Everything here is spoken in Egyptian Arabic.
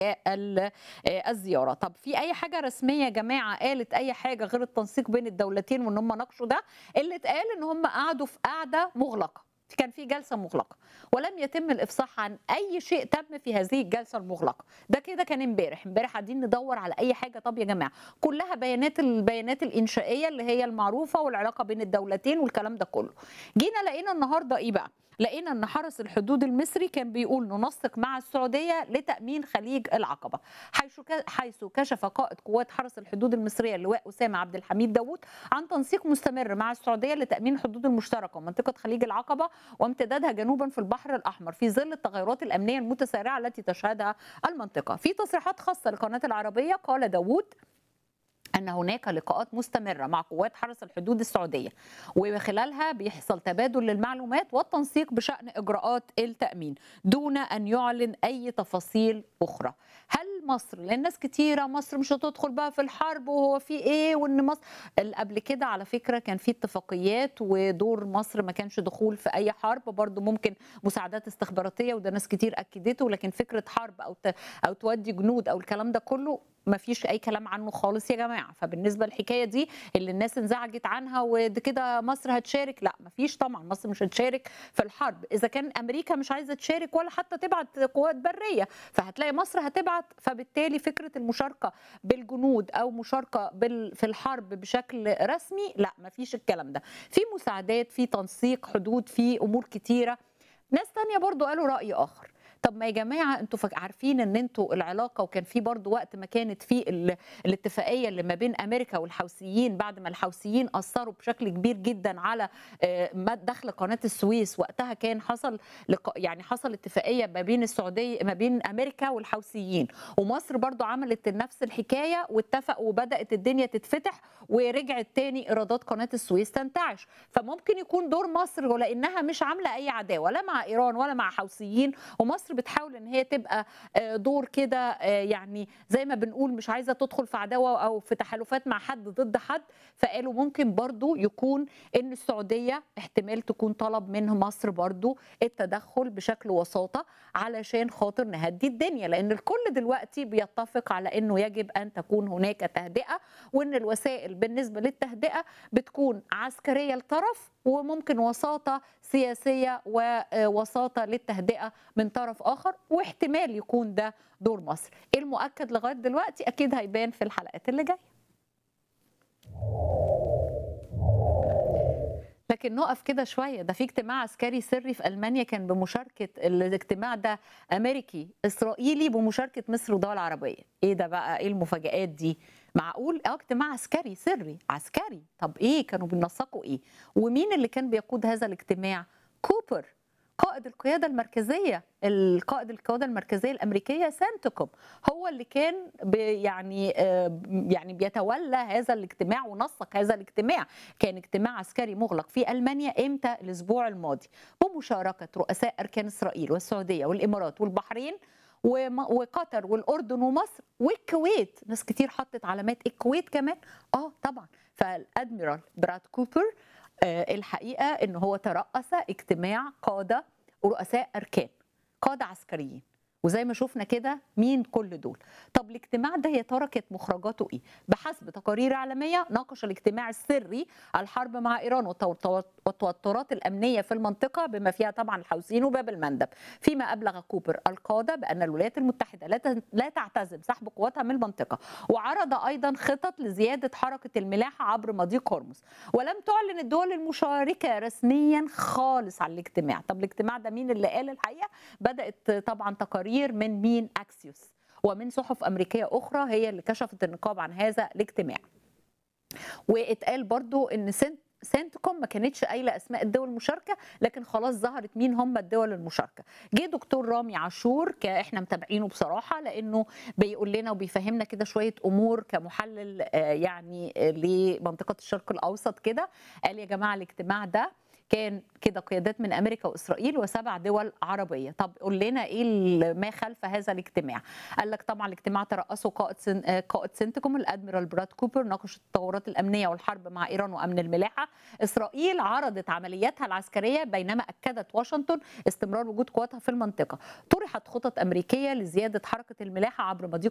الزياره طب في اي حاجه رسميه يا جماعه قالت اي حاجه غير التنسيق بين الدولتين وان هم ناقشوا ده اللي اتقال ان هم قعدوا في قعده مغلقه كان في جلسه مغلقه ولم يتم الافصاح عن اي شيء تم في هذه الجلسه المغلقه ده كده كان امبارح امبارح قاعدين ندور على اي حاجه طب يا جماعه كلها بيانات البيانات الانشائيه اللي هي المعروفه والعلاقه بين الدولتين والكلام ده كله جينا لقينا النهارده ايه بقى لقينا ان حرس الحدود المصري كان بيقول ننسق مع السعوديه لتامين خليج العقبه حيث حيث كشف قائد قوات حرس الحدود المصريه اللواء اسامه عبد الحميد داوود عن تنسيق مستمر مع السعوديه لتامين الحدود المشتركه ومنطقه خليج العقبه وامتدادها جنوبا في البحر الاحمر في ظل التغيرات الامنيه المتسارعه التي تشهدها المنطقه في تصريحات خاصه لقناه العربيه قال داوود ان هناك لقاءات مستمره مع قوات حرس الحدود السعوديه وخلالها بيحصل تبادل للمعلومات والتنسيق بشان اجراءات التامين دون ان يعلن اي تفاصيل اخرى هل مصر لان ناس كتيره مصر مش هتدخل بقى في الحرب وهو في ايه وان مصر قبل كده على فكره كان في اتفاقيات ودور مصر ما كانش دخول في اي حرب برضو ممكن مساعدات استخباراتيه وده ناس كتير اكدته لكن فكره حرب او او تودي جنود او الكلام ده كله ما فيش اي كلام عنه خالص يا جماعه فبالنسبه للحكايه دي اللي الناس انزعجت عنها وكده مصر هتشارك لا ما فيش طبعا مصر مش هتشارك في الحرب اذا كان امريكا مش عايزه تشارك ولا حتى تبعت قوات بريه فهتلاقي مصر هتبعت فبالتالي فكره المشاركه بالجنود او مشاركه بال في الحرب بشكل رسمي لا ما فيش الكلام ده في مساعدات في تنسيق حدود في امور كتيره ناس تانية برضو قالوا راي اخر طب ما يا جماعه انتوا عارفين ان انتوا العلاقه وكان في برضو وقت ما كانت في الاتفاقيه اللي ما بين امريكا والحوثيين بعد ما الحوثيين اثروا بشكل كبير جدا على دخل قناه السويس وقتها كان حصل يعني حصل اتفاقيه ما بين السعوديه ما بين امريكا والحوثيين ومصر برضو عملت نفس الحكايه واتفقوا وبدات الدنيا تتفتح ورجعت تاني ايرادات قناه السويس تنتعش فممكن يكون دور مصر ولانها مش عامله اي عداوه لا مع ايران ولا مع حوثيين ومصر بتحاول ان هي تبقى دور كده يعني زي ما بنقول مش عايزه تدخل في عداوه او في تحالفات مع حد ضد حد فقالوا ممكن برضو يكون ان السعوديه احتمال تكون طلب منه مصر برضو التدخل بشكل وساطه علشان خاطر نهدي الدنيا لان الكل دلوقتي بيتفق على انه يجب ان تكون هناك تهدئه وان الوسائل بالنسبه للتهدئه بتكون عسكريه لطرف وممكن وساطه سياسيه ووساطه للتهدئه من طرف اخر واحتمال يكون ده دور مصر المؤكد لغايه دلوقتي اكيد هيبان في الحلقات اللي جايه لكن نقف كده شويه ده في اجتماع عسكري سري في المانيا كان بمشاركه الاجتماع ده امريكي اسرائيلي بمشاركه مصر ودول عربيه ايه ده بقى ايه المفاجات دي معقول اه اجتماع عسكري سري عسكري طب ايه كانوا بينسقوا ايه ومين اللي كان بيقود هذا الاجتماع كوبر قائد القياده المركزيه القائد القياده المركزيه الامريكيه سانتكوم هو اللي كان بي يعني يعني بيتولى هذا الاجتماع ونسق هذا الاجتماع كان اجتماع عسكري مغلق في المانيا امتى الاسبوع الماضي بمشاركه رؤساء اركان اسرائيل والسعوديه والامارات والبحرين وقطر والاردن ومصر والكويت ناس كتير حطت علامات الكويت كمان اه طبعا فالادميرال براد كوبر الحقيقه ان هو ترأس اجتماع قاده ورؤساء اركان قاده عسكريين وزي ما شفنا كده مين كل دول طب الاجتماع ده يا ترى كانت مخرجاته ايه بحسب تقارير اعلاميه ناقش الاجتماع السري الحرب مع ايران والتوترات الامنيه في المنطقه بما فيها طبعا الحوثيين وباب المندب فيما ابلغ كوبر القاده بان الولايات المتحده لا لا تعتزم سحب قواتها من المنطقه وعرض ايضا خطط لزياده حركه الملاحه عبر مضيق هرمز ولم تعلن الدول المشاركه رسميا خالص على الاجتماع طب الاجتماع ده مين اللي قال الحقيقه بدات طبعا تقارير تقرير من مين اكسيوس ومن صحف امريكيه اخرى هي اللي كشفت النقاب عن هذا الاجتماع واتقال برضو ان سنت سنتكوم ما كانتش قايله اسماء الدول المشاركه لكن خلاص ظهرت مين هم الدول المشاركه جه دكتور رامي عاشور احنا متابعينه بصراحه لانه بيقول لنا وبيفهمنا كده شويه امور كمحلل يعني لمنطقه الشرق الاوسط كده قال يا جماعه الاجتماع ده كان كده قيادات من امريكا واسرائيل وسبع دول عربيه طب قول لنا ايه ما خلف هذا الاجتماع قال لك طبعا الاجتماع ترأسه قائد سن... قائد سنتكم الادميرال براد كوبر ناقش التطورات الامنيه والحرب مع ايران وامن الملاحه اسرائيل عرضت عملياتها العسكريه بينما اكدت واشنطن استمرار وجود قواتها في المنطقه طرحت خطط امريكيه لزياده حركه الملاحه عبر مضيق